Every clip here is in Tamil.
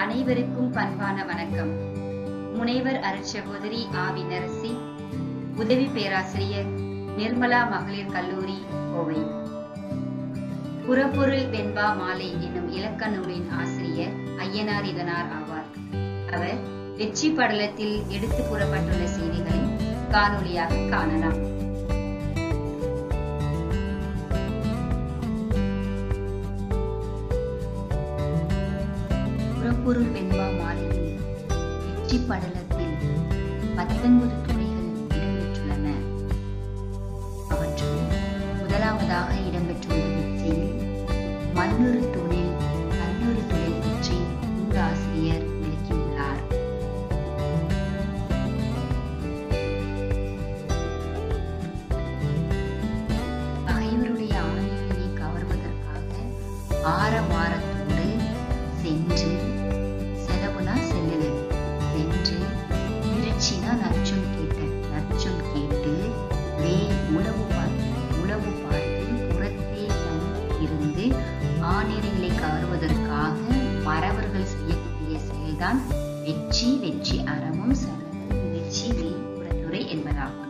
அனைவருக்கும் பண்பான வணக்கம் முனைவர் அருட்சகோதரி ஆவி நரசி உதவி பேராசிரியர் நிர்மலா மகளிர் கல்லூரி கோவை புறப்பொருள் வெண்பா மாலை என்னும் இலக்க நூலின் ஆசிரியர் ஐயனார் இதனார் ஆவார் அவர் வெற்றி படலத்தில் எடுத்து கூறப்பட்டுள்ள செய்திகளை காணொளியாக காணலாம் புறப்பொருள் வெண்பா மாலையில் வெற்றி படலத்தில் பத்தொன்பது துறைகள் இடம்பெற்றுள்ளன அவற்றுள் முதலாவதாக இடம்பெற்றுள்ள வெற்றியில் மண்ணொரு துணில் தன்னொரு துணை பற்றி நூலாசிரியர் விளக்கியுள்ளார் பகைவருடைய ஆணைகளை கவர்வதற்காக ஆரவாரத்தோடு சென்று செலவுனா செல்லுதல் சென்று திருச்சினா நற்சொல் கேட்ட நற்சொல் கேட்டு வே உளவு பார்த்து உளவு பார்த்து புறத்தே தன் இருந்து ஆணிரைகளை கவர்வதற்காக மறவர்கள் செய்யக்கூடிய செயல்தான் வெற்றி வெற்றி அறமும் செலவு வெற்றி வெளிப்புறத்துறை என்பதாகும்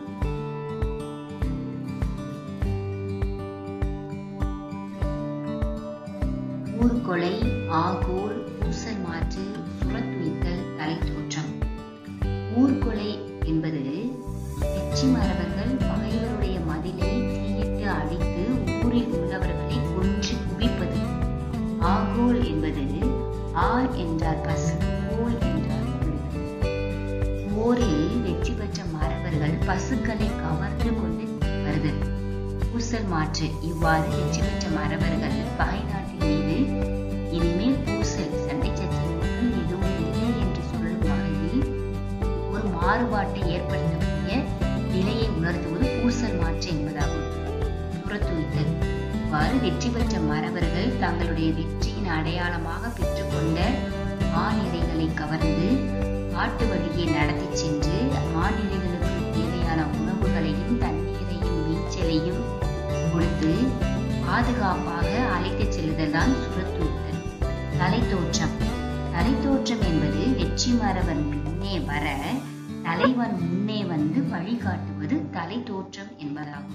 ஊர்கொலை ஆகோல் ஊசல் மாற்று சுரத்துய்த்தல் தலை தோற்றம் ஊர்கொலை என்பது வெற்றி மரபர்கள் பகைவருடைய மதிலை தீயிட்டு அழித்து ஊரில் உள்ளவர்களை கொன்று குவிப்பது ஆகோல் என்பது ஆள் என்றார் பசு கோல் என்றார் கொள்ளுதல் போரில் வெற்றி பெற்ற மரபர்கள் பசுக்களை கவர்ந்து கொண்டு வருதல் பூசல் மாற்று இவ்வாறு வெற்றி பெற்ற மரபர்கள் பகை நாட்டின் மீது இனிமேல் பூசல் சண்டை சச்சரவுகள் எதுவும் இல்லை என்று சொல்லும் வகையில் ஒரு மாறுபாட்டை ஏற்படுத்தக்கூடிய நிலையை உணர்த்துவது பூசல் மாற்று என்பதாகும் புறத்துவித்தல் இவ்வாறு வெற்றி பெற்ற மரபர்கள் தங்களுடைய வெற்றியின் அடையாளமாக பெற்றுக்கொண்ட ஆணிரைகளை கவர்ந்து காட்டு வழியை நடத்தி சென்று ஆணிரைகளுக்கு தேவையான உணவுகளையும் தண்ணீரையும் நீச்சலையும் கொடுத்து பாதுகாப்பாக அழைத்துச் செல்லுதல் தான் சுரத்தூத்தல் தலைத்தோற்றம் தலைத்தோற்றம் என்பது வெற்றி மரபன் பின்னே வர தலைவன் முன்னே வந்து வழிகாட்டுவது தலைத்தோற்றம் என்பதாகும்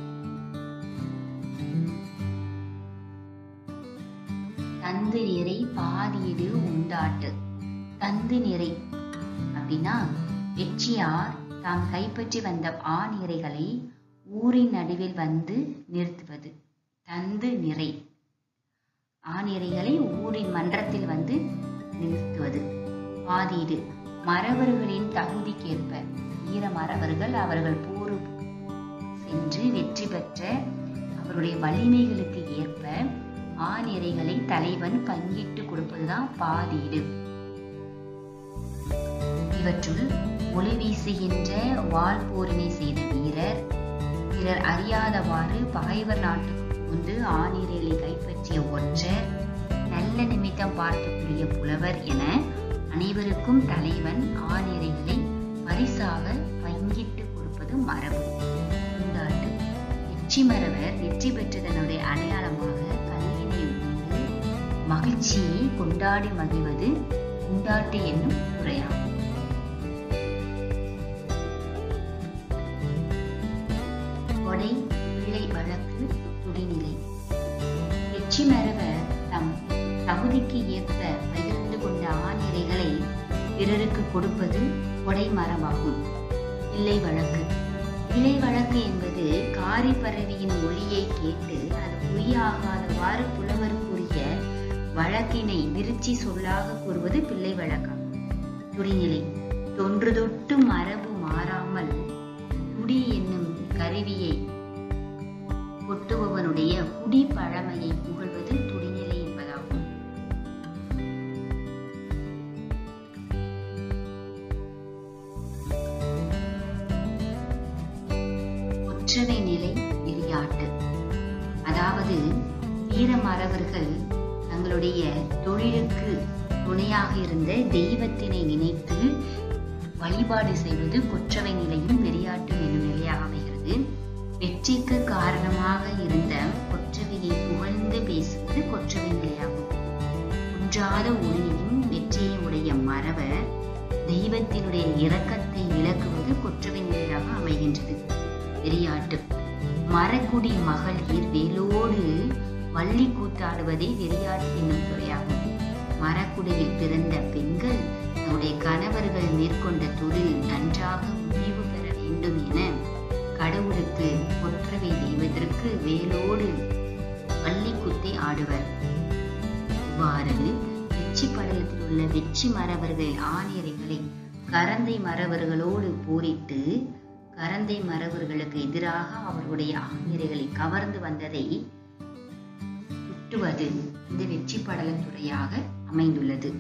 தந்து நிறை பாதியீடு உண்டாட்டு தந்து நிறை அப்படின்னா வெற்றியார் தாம் கைப்பற்றி வந்த ஆணிரைகளை ஊரின் நடுவில் வந்து நிறுத்துவது தந்து நிறை ஆணிரைகளை ஊரின் மன்றத்தில் வந்து நிறுத்துவது பாதீடு மறவர்களின் தகுதிக்கேற்ப வீர மறவர்கள் அவர்கள் போரு சென்று வெற்றி பெற்ற அவருடைய வலிமைகளுக்கு ஏற்ப ஆணிரைகளை தலைவன் பங்கிட்டு கொடுப்பதுதான் பாதீடு இவற்றுள் ஒளி வீசுகின்ற வால் போரினை செய்த வீரர் பிறர் அறியாதவாறு பகைவர் நாட்டுக்கு புகுந்து ஆணிரைகளை கைப்பற்றிய ஒற்றர் நல்ல நிமித்தம் பார்க்கக்கூடிய புலவர் என அனைவருக்கும் தலைவன் ஆணிரைகளை பரிசாக பங்கிட்டு கொடுப்பது மரபு உண்டாட்டு வெற்றி மரவர் வெற்றி பெற்றதனுடைய அடையாளமாக கல்லினை உண்டு மகிழ்ச்சியை கொண்டாடி மகிழ்வது உண்டாட்டு என்னும் துறையாகும் கொடை பிள்ளை வழக்கு துடிநிலை வெற்றி மரவர் தம் தகுதிக்கு ஏற்ப பகிர்ந்து கொண்ட ஆணிரைகளை பிறருக்கு கொடுப்பது கொடை மரபாகும் இல்லை வழக்கு இலை வழக்கு என்பது காரி பறவையின் ஒளியை கேட்டு அது பொய்யாகாதவாறு புலவர் கூறிய வழக்கினை விருச்சி சொல்லாக கூறுவது பிள்ளை வழக்காகும் துடிநிலை தொன்று தொட்டு மரபு மாறாமல் குடி என்னும் கருவியை கொட்டுபவனுடைய குடி பழமையை புகழ்வது துடிநிலை என்பதாகும் ஒற்றவை நிலை விளையாட்டு அதாவது வீரமறவர்கள் தங்களுடைய தொழிலுக்கு துணையாக இருந்த தெய்வத்தினை நினைத்து வழிபாடு செய்வது கொற்றவை நிலையும் வெறியாட்டு என்னும் நிலையாக அமைகிறது வெற்றிக்கு காரணமாக இருந்த கொற்றவையை புகழ்ந்து பேசுவது கொற்றவை நிலையாகும் குன்றாத ஒளியையும் வெற்றியை உடைய மறவர் தெய்வத்தினுடைய இரக்கத்தை விளக்குவது குற்றவின்மையாக அமைகின்றது வெறியாட்டு மரக்குடி மகளிர் வேலோடு வள்ளி கூத்தாடுவதே வெறியாட்டு என்னும் துறையாகும் மரக்குடியில் பிறந்த பெண்கள் தன்னுடைய கணவர்கள் மேற்கொண்ட தொழில் நன்றாக முடிவு பெற வேண்டும் என கடவுளுக்கு ஒற்றவை தெய்வத்திற்கு வேலோடு வள்ளி குத்தி ஆடுவர் இவ்வாறு வெற்றி படலத்தில் உள்ள வெற்றி மறவர்கள் ஆணியரைகளை கரந்தை மறவர்களோடு போரிட்டு கரந்தை மறவர்களுக்கு எதிராக அவர்களுடைய ஆணியரைகளை கவர்ந்து வந்ததை சுட்டுவது இந்த வெற்றி படலத்துறையாக அமைந்துள்ளது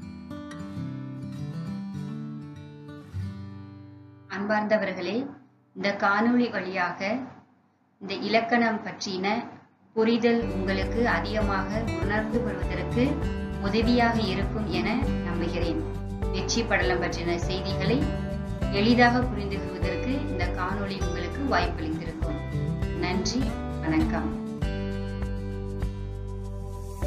அன்பார்ந்தவர்களே இந்த காணொளி வழியாக இந்த இலக்கணம் பற்றின புரிதல் உங்களுக்கு அதிகமாக உணர்ந்து வருவதற்கு உதவியாக இருக்கும் என நம்புகிறேன் வெற்றி படலம் பற்றின செய்திகளை எளிதாக புரிந்து கொள்வதற்கு இந்த காணொளி உங்களுக்கு வாய்ப்பளித்திருக்கும் நன்றி வணக்கம்